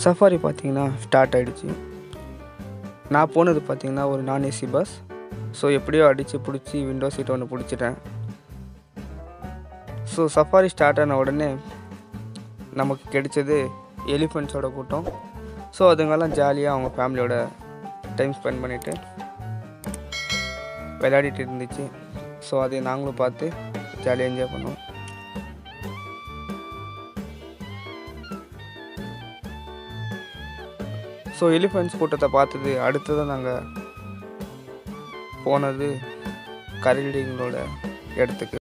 safari பார்த்தீங்கன்னா start ஆகிடுச்சு நான் போனது பார்த்தீங்கன்னா ஒரு நான் ஏசி பஸ் ஸோ எப்படியோ அடித்து பிடிச்சி விண்டோ சீட் ஒன்று பிடிச்சிட்டேன் ஸோ சஃபாரி ஸ்டார்ட் ஆன உடனே நமக்கு கிடைச்சது எலிஃபெண்ட்ஸோட கூட்டம் ஸோ அதுங்கெல்லாம் ஜாலியாக அவங்க ஃபேமிலியோட டைம் ஸ்பெண்ட் பண்ணிவிட்டு விளையாடிட்டு இருந்துச்சு ஸோ அதை நாங்களும் பார்த்து ஜாலியாக என்ஜாய் பண்ணோம் ஸோ எலிஃபெண்ட்ஸ் கூட்டத்தை பார்த்தது அடுத்ததான் நாங்கள் போனது கரடிங்களோட இடத்துக்கு